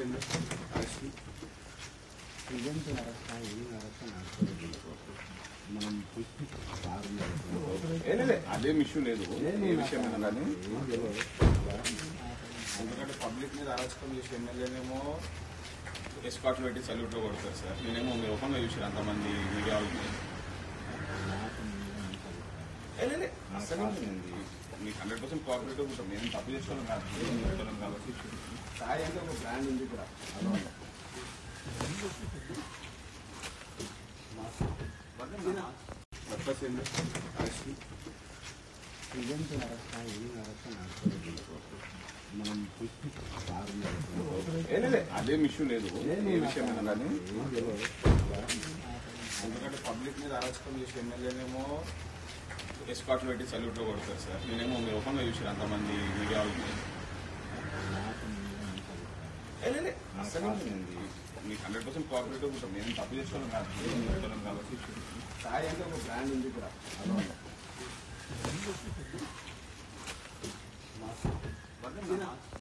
ఏంది అరెస్ట్ ఇదంతా నరస్తా ఏం నరస్తా నాకు మనం పుష్టి బాగుంది ఏ లేదు, అదేం ఇష్యూ లేదు ఏ విషయం అయినా కానీ ఏం తెలియదు ఎందుకంటే పబ్లిక్ మీద అరాచకం చేసి ఎమ్మెల్యేనేమో ఎస్కాట్లు పెట్టి సల్యూట్లో కొడతారు సార్ నేనేమో మీరు ఓపెన్గా చూసారు అంతమంది మీడియా వాళ్ళకి నాకు మీద ఉంటుంది. ఏ లేదు, అసలు మీకు హండ్రెడ్ పర్సెంట్ కోఆపరేటివ్ ఉంటాం నేను తప్పు చేసుకోవడం కాదు నేను చేసుకోవడం కాబట్టి సాయి అంటే ఒక బ్రాండ్ ఉంది ఇక్కడ అదొకటి. పర్పస్ ఏంది అరెస్ట్ ఇదంతా నరస్తా ఏం నరస్తా నాకు మనం పుష్టి బాగుంది ఏ లేదు, అదేం ఇష్యూ లేదు ఏ విషయం అయినా కానీ ఏం తెలియదు ఎందుకంటే పబ్లిక్ మీద అరాచకం చేసి ఎమ్మెల్యేనేమో ఎస్కాట్లు పెట్టి సల్యూట్లో కొడతారు సార్ నేనేమో మీరు ఓపెన్గా చూసారు అంతమంది మీడియా వాళ్ళకి నాకు మీద ఉంటుంది. ఏ లేదు, అసలు మీకు హండ్రెడ్ పర్సెంట్ కోఆపరేటివ్ ఉంటాం నేను తప్పు చేసుకోవడం కాదు నేను చేసుకోవడం కాబట్టి సాయి అంటే ఒక బ్రాండ్ ఉంది ఇక్కడ అదొకటి.